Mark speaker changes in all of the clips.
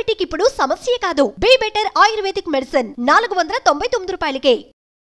Speaker 1: Diabetic ఇప్పుడు సమస్య కాదు బీ బెటర్ ఆయుర్వేదిక్ మెడిసిన్ నాలుగు వందల తొంభై తొమ్మిది రూపాయలకే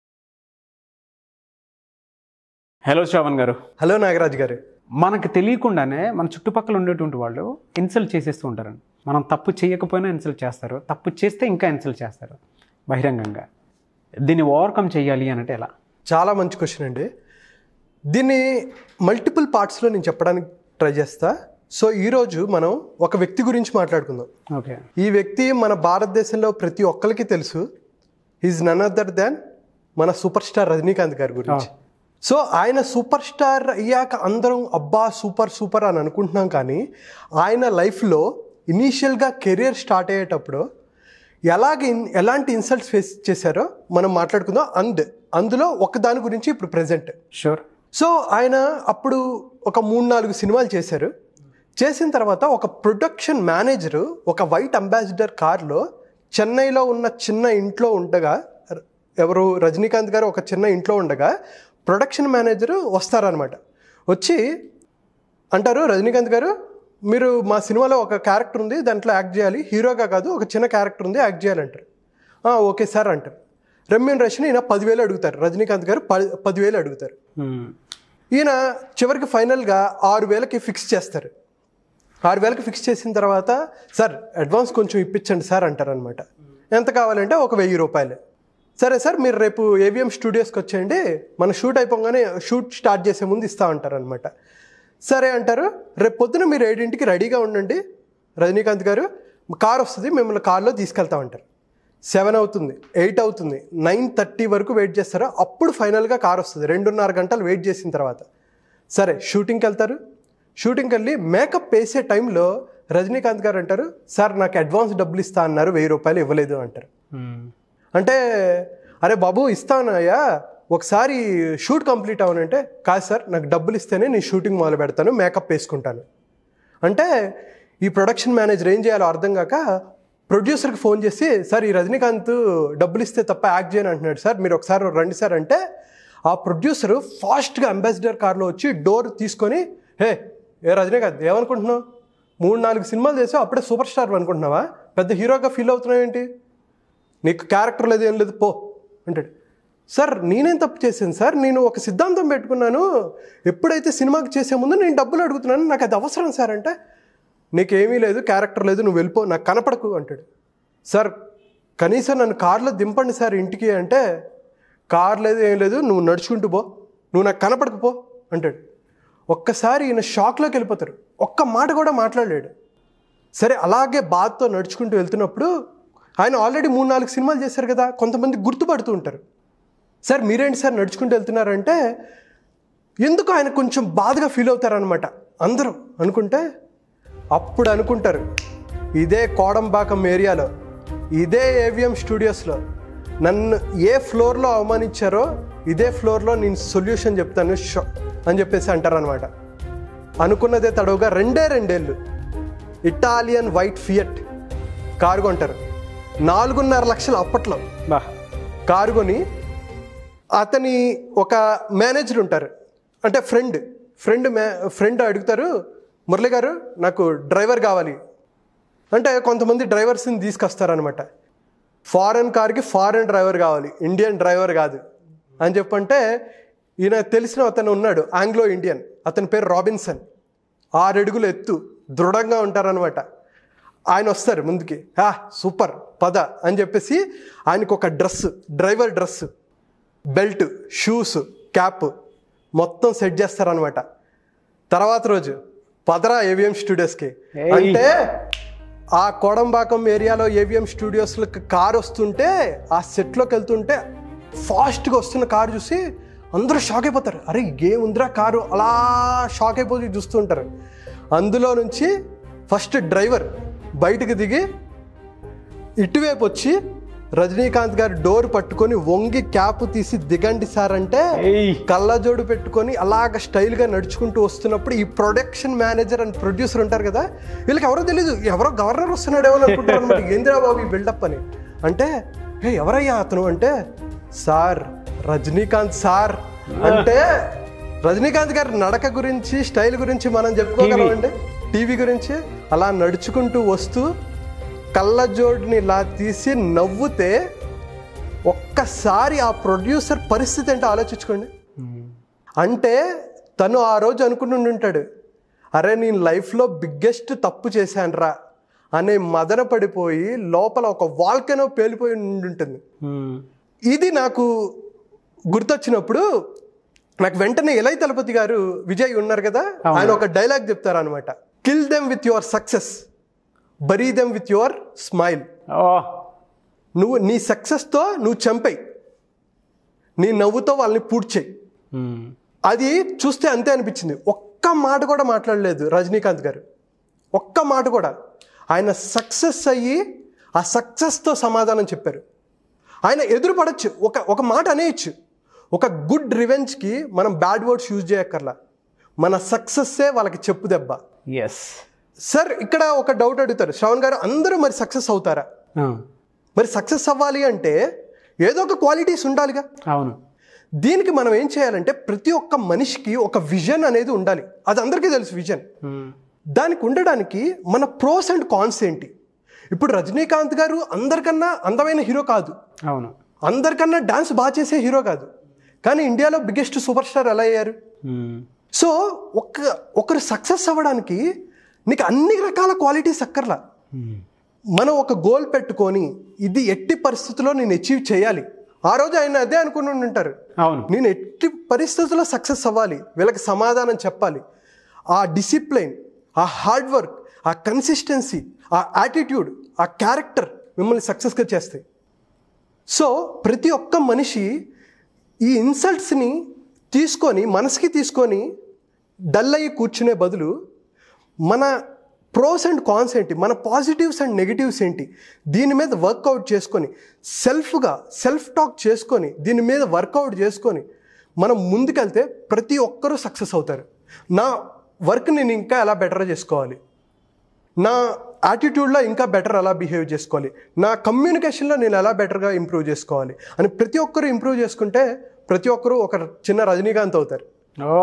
Speaker 2: హలో శ్రవణ్ గారు
Speaker 3: హలో నాగరాజ్ గారు
Speaker 2: మనకు తెలియకుండానే మన చుట్టుపక్కల ఉండేటువంటి వాళ్ళు ఇన్సల్ట్ చేసేస్తూ ఉంటారండి మనం తప్పు చేయకపోయినా ఇన్సల్ట్ చేస్తారు తప్పు చేస్తే ఇంకా ఇన్సల్ట్ చేస్తారు బహిరంగంగా దీన్ని ఓవర్కమ్ చేయాలి అంటే ఎలా
Speaker 3: చాలా మంచి క్వశ్చన్ అండి దీన్ని మల్టిపుల్ పార్ట్స్లో నేను చెప్పడానికి ట్రై చేస్తా సో ఈరోజు మనం ఒక వ్యక్తి గురించి మాట్లాడుకుందాం
Speaker 2: ఓకే
Speaker 3: ఈ వ్యక్తి మన భారతదేశంలో ప్రతి ఒక్కరికి తెలుసు ఈజ్ నన్ అదర్ దాన్ మన సూపర్ స్టార్ రజనీకాంత్ గారి గురించి సో ఆయన సూపర్ స్టార్ అయ్యాక అందరం అబ్బా సూపర్ సూపర్ అని అనుకుంటున్నాం కానీ ఆయన లైఫ్లో ఇనీషియల్గా కెరియర్ స్టార్ట్ అయ్యేటప్పుడు ఎలాగ ఇన్- ఎలాంటి ఇన్సల్ట్స్ ఫేస్ చేశారో మనం మాట్లాడుకుందాం అండ్ అందులో ఒక దాని గురించి ఇప్పుడు ప్రజెంట్
Speaker 2: షూర్
Speaker 3: సో ఆయన అప్పుడు ఒక మూడు నాలుగు సినిమాలు చేశారు చేసిన తర్వాత ఒక ప్రొడక్షన్ మేనేజరు ఒక వైట్ అంబాసిడర్ కార్లో చెన్నైలో ఉన్న చిన్న ఇంట్లో ఉండగా ఎవరు రజనీకాంత్ గారు ఒక చిన్న ఇంట్లో ఉండగా ప్రొడక్షన్ మేనేజరు వస్తారనమాట వచ్చి అంటారు రజనీకాంత్ గారు మీరు మా సినిమాలో ఒక క్యారెక్టర్ ఉంది దాంట్లో యాక్ట్ చేయాలి హీరోగా కాదు ఒక చిన్న క్యారెక్టర్ ఉంది యాక్ట్ చేయాలంటారు "ఆ, ఓకే సార్ అంటారు రెమ్యూనరేషన్ ఈయన పదివేలు అడుగుతారు రజనీకాంత్ గారు పది పదివేలు అడుగుతారు ఈయన చివరికి ఫైనల్గా ఆరు వేలకి ఫిక్స్ చేస్తారు ఆరు వేలకి ఫిక్స్ చేసిన తర్వాత సార్ అడ్వాన్స్ కొంచెం ఇప్పించండి సార్ అంటారనమాట ఎంత కావాలంటే ఒక వెయ్యి రూపాయలు సరే సార్ మీరు రేపు ఏవిఎం స్టూడియోస్కి వచ్చేయండి మన షూట్ అయిపోగానే షూట్ స్టార్ట్ చేసే ముందు ఇస్తా అంటారనమాట సరే అంటారు రేపు పొద్దున మీరు ఏడింటికి రెడీగా ఉండండి రజనీకాంత్ గారు కార్ వస్తుంది మిమ్మల్ని కార్లో తీసుకెళ్తామంటారు సెవెన్ అవుతుంది ఎయిట్ అవుతుంది నైన్ థర్టీ వరకు వెయిట్ చేస్తారు అప్పుడు ఫైనల్గా కార్ వస్తుంది రెండున్నర గంటలు వెయిట్ చేసిన తర్వాత సరే షూటింగ్కి వెళ్తారు షూటింగ్కి వెళ్ళి మేకప్ వేసే టైంలో రజనీకాంత్ గారు అంటారు సార్ నాకు అడ్వాన్స్ డబ్బులు ఇస్తా అన్నారు వెయ్యి రూపాయలు ఇవ్వలేదు అంటారు అంటే అరే బాబు ఇస్తానయ్యా ఒకసారి షూట్ కంప్లీట్ అవనంటే కాదు సార్ నాకు డబ్బులు ఇస్తేనే నేను షూటింగ్ మొదలు పెడతాను మేకప్ వేసుకుంటాను అంటే ఈ ప్రొడక్షన్ మేనేజర్ ఏం చేయాలో అర్థం కాక ప్రొడ్యూసర్కి ఫోన్ చేసి సార్ ఈ రజనీకాంత్ డబ్బులు ఇస్తే తప్ప యాక్ట్ చేయను అంటున్నాడు సార్ మీరు ఒకసారి రండి సార్ అంటే ఆ ప్రొడ్యూసర్ ఫాస్ట్గా అంబాసిడర్ కార్లో వచ్చి డోర్ తీసుకొని హే ఏ రజనీకాంత్ ఏమనుకుంటున్నావు మూడు నాలుగు సినిమాలు చేసావు అప్పుడే సూపర్ స్టార్ అనుకుంటున్నావా పెద్ద హీరోగా ఫీల్ అవుతున్నావు ఏంటి నీకు క్యారెక్టర్ లేదు ఏం లేదు పో అంటాడు సార్ నేనేం తప్పు చేశాను సార్ నేను ఒక సిద్ధాంతం పెట్టుకున్నాను ఎప్పుడైతే సినిమాకి చేసే ముందు నేను డబ్బులు అడుగుతున్నాను నాకు అది అవసరం సార్ అంటే నీకేమీ లేదు క్యారెక్టర్ లేదు నువ్వు వెళ్ళిపో నాకు కనపడకు అంటాడు సార్ కనీసం నన్ను కార్లో దింపండి సార్ ఇంటికి అంటే కార్ లేదు ఏం లేదు నువ్వు నడుచుకుంటూ పో నువ్వు నాకు కనపడకు పో అంటాడు ఒక్కసారి ఈయన షాక్లోకి వెళ్ళిపోతారు ఒక్క మాట కూడా మాట్లాడలేడు సరే అలాగే బాధతో నడుచుకుంటూ వెళ్తున్నప్పుడు ఆయన ఆల్రెడీ మూడు నాలుగు సినిమాలు చేశారు కదా కొంతమంది గుర్తుపడుతూ ఉంటారు సార్ మీరేంటి సార్ నడుచుకుంటూ వెళ్తున్నారంటే ఎందుకు ఆయన కొంచెం బాధగా ఫీల్ అవుతారనమాట అందరం అనుకుంటే అప్పుడు అనుకుంటారు ఇదే కోడంబాకం ఏరియాలో ఇదే ఏవిఎం స్టూడియోస్లో నన్ను ఏ ఫ్లోర్లో అవమానించారో ఇదే ఫ్లోర్లో నేను సొల్యూషన్ చెప్తాను షో అని చెప్పేసి అంటారనమాట అనుకున్నదే తడవుగా రెండే రెండేళ్ళు ఇటాలియన్ వైట్ ఫియట్ కారు కొంటారు నాలుగున్నర లక్షలు అప్పట్లో
Speaker 2: బా
Speaker 3: కారు కొని అతని ఒక మేనేజర్ ఉంటారు అంటే ఫ్రెండ్ ఫ్రెండ్ మే ఫ్రెండ్ అడుగుతారు మురళి గారు నాకు డ్రైవర్ కావాలి అంటే కొంతమంది డ్రైవర్స్ని తీసుకొస్తారనమాట ఫారెన్ కార్కి ఫారెన్ డ్రైవర్ కావాలి ఇండియన్ డ్రైవర్ కాదు అని చెప్పంటే ఈయన తెలిసిన అతను ఉన్నాడు ఆంగ్లో ఇండియన్ అతని పేరు రాబిన్సన్ ఆరడుగులు ఎత్తు దృఢంగా ఉంటారనమాట ఆయన వస్తారు ముందుకి హా సూపర్ పద అని చెప్పేసి ఆయనకు ఒక dress driver dress belt shoes cap మొత్తం సెట్ చేస్తారనమాట తర్వాత రోజు పదరా ఏవిఎం స్టూడియోస్కి
Speaker 2: ఏయ్.
Speaker 3: అంటే ఆ కోడంబాకం ఏరియాలో ఏవిఎం స్టూడియోస్కి కార్ వస్తుంటే ఆ సెట్లోకి వెళ్తుంటే ఫాస్ట్గా వస్తున్న కారు చూసి అందరూ షాక్ అయిపోతారు అరే ఏముందిరా కారు అలా షాక్ అయిపోయి చూస్తుంటారు అందులో నుంచి ఫస్ట్ డ్రైవర్ బయటకు దిగి ఇటువైపు వచ్చి రజనీకాంత్ గారి డోర్ పట్టుకొని వంగి క్యాప్ తీసి దిగండి సార్ అంటే
Speaker 2: ఏయ్.
Speaker 3: కళ్ళజోడు పెట్టుకొని అలాగ స్టైల్గా నడుచుకుంటూ వస్తున్నప్పుడు ఈ ప్రొడక్షన్ మేనేజర్ అండ్ ప్రొడ్యూసర్ ఉంటారు కదా వీళ్ళకి ఎవరో తెలియదు ఎవరో గవర్నర్ వస్తున్నాడేమో అనుకుంటారు అనమాట ఏందిరా బాబు ఈ బిల్డప్ అని అంటే ఏ ఎవరయ్యా అతను అంటే సార్ రజనీకాంత్ సార్ అంటే రజనీకాంత్ గారి నడక గురించి స్టైల్ గురించి మనం చెప్పుకోగలం అండి టీవీ గురించి అలా నడుచుకుంటూ వస్తూ కళ్ళజోడిని ఇలా తీసి నవ్వుతే ఒక్కసారి ఆ ప్రొడ్యూసర్ పరిస్థితి ఏంటో ఆలోచించుకోండి అంటే తను ఆ రోజు అనుకుని ఉంటాడు అరే నేను లైఫ్లో బిగ్గెస్ట్ తప్పు చేశానురా అనే మదన పడిపోయి లోపల ఒక వాల్కెనో పేలిపోయి ఉంటుంది ఇది నాకు గుర్తొచ్చినప్పుడు నాకు వెంటనే ఎలై తలపతి గారు విజయ్ ఉన్నారు కదా ఆయన ఒక డైలాగ్ చెప్తారు అనమాట kill them with your success bury them with your smile
Speaker 2: ఓ
Speaker 3: నువ్వు నీ సక్సెస్తో నువ్వు చంపేయి నీ నవ్వుతో వాళ్ళని పూడ్చేయి అది చూస్తే అంతే అనిపించింది ఒక్క మాట కూడా మాట్లాడలేదు రజనీకాంత్ గారు ఒక్క మాట కూడా ఆయన సక్సెస్ అయ్యి ఆ సక్సెస్తో సమాధానం చెప్పారు ఆయన ఎదురు పడచ్చు ఒక ఒక మాట అనేయచ్చు ఒక గుడ్ రివెంజ్కి మనం బ్యాడ్ వర్డ్స్ యూజ్ చేయక్కర్లా మన సక్సెస్సే వాళ్ళకి చెప్పు దెబ్బ
Speaker 2: ఎస్
Speaker 3: సార్ ఇక్కడ ఒక డౌట్ అడుగుతారు శ్రవణ్ గారు అందరూ మరి సక్సెస్ అవుతారా మరి సక్సెస్ అవ్వాలి అంటే ఏదో ఒక క్వాలిటీస్ ఉండాలిగా
Speaker 2: అవును
Speaker 3: దీనికి మనం ఏం చేయాలంటే ప్రతి ఒక్క మనిషికి ఒక విజన్ అనేది ఉండాలి అది అందరికీ తెలుసు విజన్ దానికి ఉండడానికి మన ప్రోస్ అండ్ కాన్స్ ఏంటి ఇప్పుడు రజనీకాంత్ గారు అందరికన్నా అందమైన హీరో కాదు
Speaker 2: అవును
Speaker 3: అందరికన్నా డాన్స్ బాగా చేసే హీరో కాదు కానీ ఇండియాలో బిగ్గెస్ట్ సూపర్ స్టార్ ఎలా అయ్యారు సో ఒక ఒకరు సక్సెస్ అవ్వడానికి నీకు అన్ని రకాల క్వాలిటీస్ అక్కర్లా మనం ఒక గోల్ పెట్టుకొని ఇది ఎట్టి పరిస్థితుల్లో నేను అచీవ్ చేయాలి ఆ రోజు ఆయన అదే అనుకుని ఉంటారు
Speaker 2: అవును
Speaker 3: నేను ఎట్టి పరిస్థితుల్లో సక్సెస్ అవ్వాలి వీళ్ళకి సమాధానం చెప్పాలి ఆ డిసిప్లైన్ ఆ హార్డ్ వర్క్ ఆ కన్సిస్టెన్సీ ఆ యాటిట్యూడ్ ఆ క్యారెక్టర్ మిమ్మల్ని సక్సెస్గా చేస్తాయి సో ప్రతి ఒక్క మనిషి ఈ ఇన్సల్ట్స్ని తీసుకొని మనసుకి తీసుకొని డల్ అయ్యి కూర్చునే బదులు మన ప్రోస్ అండ్ కాన్స్ ఏంటి మన పాజిటివ్స్ అండ్ నెగిటివ్స్ ఏంటి దీని మీద వర్కౌట్ చేసుకొని సెల్ఫ్గా సెల్ఫ్ టాక్ చేసుకొని దీని మీద వర్కౌట్ చేసుకొని మనం ముందుకెళ్తే ప్రతి ఒక్కరూ సక్సెస్ అవుతారు నా వర్క్ నేను ఇంకా ఎలా బెటర్ చేసుకోవాలి నా యాటిట్యూడ్లో ఇంకా బెటర్ ఎలా బిహేవ్ చేసుకోవాలి నా కమ్యూనికేషన్లో నేను ఎలా బెటర్గా ఇంప్రూవ్ చేసుకోవాలి అని ప్రతి ఒక్కరూ ఇంప్రూవ్ చేసుకుంటే ప్రతి ఒక్కరూ ఒక చిన్న రజనీకాంత్ అవుతారు
Speaker 2: oh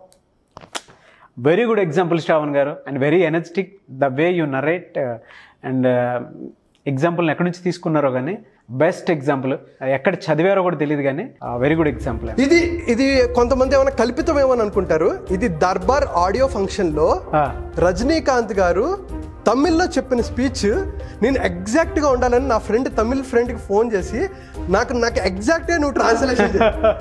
Speaker 2: very good example Shravan garu and very energetic the way you narrate and ఎగ్జాంపుల్ని ఎక్కడి నుంచి తీసుకున్నారో కానీ బెస్ట్ ఎగ్జాంపుల్ ఎక్కడ చదివారో కూడా తెలియదు కానీ వెరీ గుడ్ ఎగ్జాంపుల్
Speaker 3: ఇది ఇది కొంతమంది ఏమైనా కల్పితమేమో అని అనుకుంటారు ఇది దర్బార్ ఆడియో ఫంక్షన్లో రజనీకాంత్ గారు తమిళ్లో చెప్పిన స్పీచ్ నేను ఎగ్జాక్ట్గా ఉండాలని నా ఫ్రెండ్ తమిళ్ ఫ్రెండ్కి ఫోన్ చేసి నాకు నాకు ఎగ్జాక్ట్గా నువ్వు ట్రాన్స్లేషన్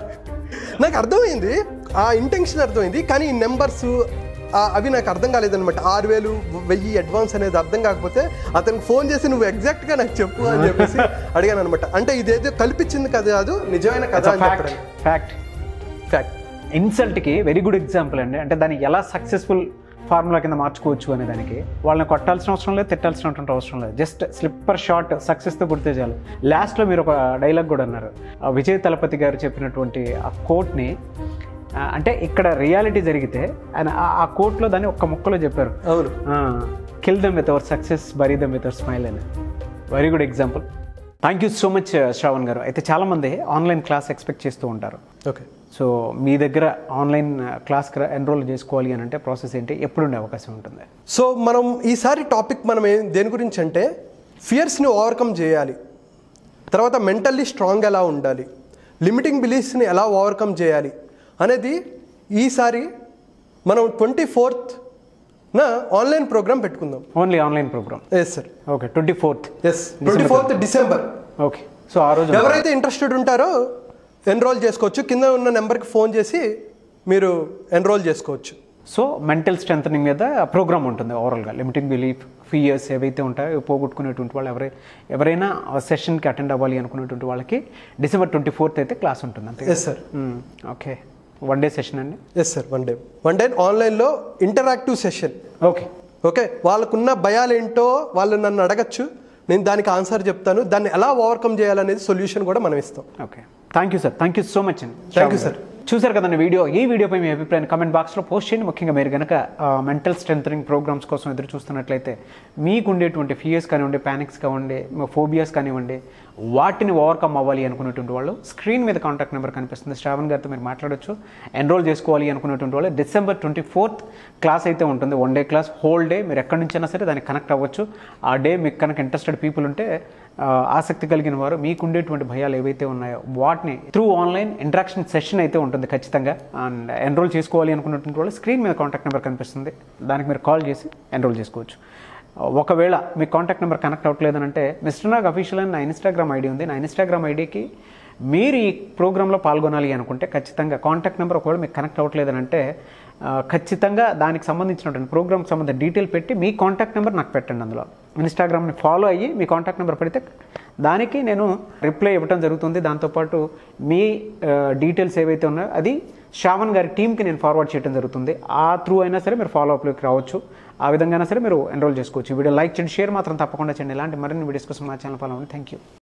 Speaker 3: నాకు అర్థమైంది ఆ ఇంటెన్షన్ అర్థమైంది కానీ ఈ నెంబర్స్ అవి నాకు అర్థం కాలేదన్నమాట ఆరు వేలు వెయ్యి అడ్వాన్స్ అనేది అర్థం కాకపోతే అతనికి ఫోన్ చేసి నువ్వు ఎగ్జాక్ట్గా నాకు చెప్పు అని చెప్పేసి అడిగాను అనమాట అంటే ఇదేదో కల్పించింది కదా కాదు నిజమైన కథ అని
Speaker 2: ఫ్యాక్ట్
Speaker 3: చెప్పడం
Speaker 2: ఫ్యాక్ట్
Speaker 3: ఫ్యాక్ట్
Speaker 2: ఇన్సల్ట్కి వెరీ గుడ్ ఎగ్జాంపుల్ అండి అంటే దాన్ని ఎలా సక్సెస్ఫుల్ ఫార్ములా కింద మార్చుకోవచ్చు అనే దానికి వాళ్ళని కొట్టాల్సిన అవసరం లేదు తిట్టాల్సినటువంటి అవసరం లేదు జస్ట్ స్లిప్పర్ షాట్ సక్సెస్తో గుర్తే చాలు లాస్ట్లో మీరు ఒక డైలాగ్ కూడా అన్నారు ఆ విజయ్ తలపతి గారు చెప్పినటువంటి ఆ కోట్ని అంటే ఇక్కడ రియాలిటీ జరిగితే ఆయన ఆ- ఆ కోట్లో దాన్ని ఒక్క ముక్కలో చెప్పారు
Speaker 3: అవును
Speaker 2: kill them with our success bury them with our smile అని very good example thank you so much Shravan garu అయితే చాలామంది ఆన్లైన్ క్లాస్ ఎక్స్పెక్ట్ చేస్తూ ఉంటారు
Speaker 3: ఓకే
Speaker 2: సో మీ దగ్గర ఆన్లైన్ క్లాస్కి ఎన్రోల్ చేసుకోవాలి అని అంటే ప్రాసెస్ ఏంటి ఎప్పుడు ఉండే అవకాశం ఉంటుంది
Speaker 3: సో మనం ఈసారి టాపిక్ మనం ఏం దేని గురించి అంటే ఫియర్స్ని ఓవర్కమ్ చేయాలి తర్వాత మెంటల్లీ స్ట్రాంగ్ ఎలా ఉండాలి లిమిటింగ్ బిలీఫ్స్ని ఎలా ఓవర్కమ్ చేయాలి అనేది ఈసారి మనం ట్వంటీ ఫోర్త్ నా ఆన్లైన్ ప్రోగ్రామ్ పెట్టుకుందాం
Speaker 2: only online programme
Speaker 3: yes sir
Speaker 2: okay twenty fourth
Speaker 3: yes twenty fourth December
Speaker 2: okay so ఆ రోజు
Speaker 3: ఎవరైతే ఇంట్రెస్టెడ్ ఉంటారో ఎన్రోల్ చేసుకోవచ్చు కింద ఉన్న నెంబర్కి ఫోన్ చేసి మీరు ఎన్రోల్ చేసుకోవచ్చు
Speaker 2: సో మెంటల్ స్ట్రెంథనింగ్ మీద ప్రోగ్రామ్ ఉంటుంది ఓవరాల్గా లిమిటింగ్ బిలీఫ్ ఫియర్స్ ఏవైతే ఉంటాయో అవి పోగొట్టుకునేటువంటి వాళ్ళు ఎవరై ఎవరైనా ఆ సెషన్కి అటెండ్ అవ్వాలి అనుకునేటువంటి వాళ్ళకి డిసెంబర్ ట్వంటీ ఫోర్త్ అయితే క్లాస్ ఉంటుంది అంతే
Speaker 3: yes sir
Speaker 2: okay one day session అండి
Speaker 3: yes sir one day one day ఆన్లైన్లో ఇంటరాక్టివ్ సెషన్
Speaker 2: ఓకే
Speaker 3: ఓకే వాళ్ళకున్న భయాలు ఏంటో వాళ్ళు నన్ను అడగచ్చు నేను దానికి ఆన్సర్ చెప్తాను దాన్ని ఎలా ఓవర్కమ్ చేయాలనేది సొల్యూషన్ కూడా మనం ఇస్తాం
Speaker 2: okay thank you sir thank you so much అండి
Speaker 3: థ్యాంక్ యూ సార్
Speaker 2: చూసారు కదండి వీడియో ఈ వీడియోపై మీ అభిప్రాయాన్ని కమెంట్ బాక్స్లో పోస్ట్ చేయండి ముఖ్యంగా మీరు కనుక మెంటల్ స్ట్రెంథనింగ్ ప్రోగ్రామ్స్ కోసం ఎదురు చూస్తున్నట్లయితే మీకు ఉండేటువంటి ఫియర్స్ కానివ్వండి ప్యానిక్స్ కానివ్వండి ఫోబియాస్ కానివ్వండి వాటిని ఓవర్కమ్ అవ్వాలి అనుకునేటువంటి వాళ్ళు స్క్రీన్ మీద కాంటాక్ట్ నెంబర్ కనిపిస్తుంది శ్రావణ్ గారితో మీరు మాట్లాడొచ్చు ఎన్రోల్ చేసుకోవాలి అనుకునేటువంటి వాళ్ళు డిసెంబర్ ట్వంటీ ఫోర్త్ క్లాస్ అయితే ఉంటుంది one day class whole day మీరు ఎక్కడి నుంచైనా సరే దానికి కనెక్ట్ అవ్వచ్చు ఆ డే మీకు కనుక ఇంట్రెస్టెడ్ పీపుల్ ఉంటే ఆ, ఆసక్తి కలిగిన వారు మీకు ఉండేటువంటి భయాలు ఏవైతే ఉన్నాయో వాటిని త్రూ ఆన్లైన్ ఇంటరాక్షన్ సెషన్ అయితే ఉంటుంది ఖచ్చితంగా అండ్ ఎన్రోల్ చేసుకోవాలి అనుకున్నటువంటి వాళ్ళు స్క్రీన్ మీద కాంటాక్ట్ నెంబర్ కనిపిస్తుంది దానికి మీరు కాల్ చేసి ఎన్రోల్ చేసుకోవచ్చు ఒకవేళ మీ కాంటాక్ట్ నెంబర్ కనెక్ట్ అవ్వట్లేదని అంటే మిస్టర్ నాగ్ అఫీషియల్ అని నా ఇన్స్టాగ్రామ్ ఐడి ఉంది నా ఇన్స్టాగ్రామ్ ఐడికి మీరు ఈ ప్రోగ్రాంలో పాల్గొనాలి అనుకుంటే ఖచ్చితంగా కాంటాక్ట్ నెంబర్ ఒకవేళ మీకు కనెక్ట్ అవ్వట్లేదని అంటే ఆ, ఖచ్చితంగా దానికి సంబంధించినటువంటి ప్రోగ్రామ్కి సంబంధించిన డీటెయిల్ పెట్టి మీ కాంటాక్ట్ నెంబర్ నాకు పెట్టండి అందులో ఇన్స్టాగ్రామ్ని ఫాలో అయ్యి మీ కాంటాక్ట్ నెంబర్ పెడితే దానికి నేను రిప్లై ఇవ్వడం జరుగుతుంది దాంతోపాటు మీ డీటెయిల్స్ ఏవైతే ఉన్నాయో అది శ్రావణ్ గారి టీంకి నేను ఫార్వర్డ్ చేయడం జరుగుతుంది ఆ త్రూ అయినా సరే మీరు ఫాలో అప్లోకి రావచ్చు ఆ విధంగా సరే మీరు ఎన్రోల్ చేసుకోవచ్చు ఈ వీడియో లైక్ చేయండి షేర్ మాత్రం తప్పకుండా చేయండి ఇలాంటి మరిన్ని వీడియోస్ కోసం మా ఛానల్ ఫాలో అవ్వండి థ్యాంక్ యూ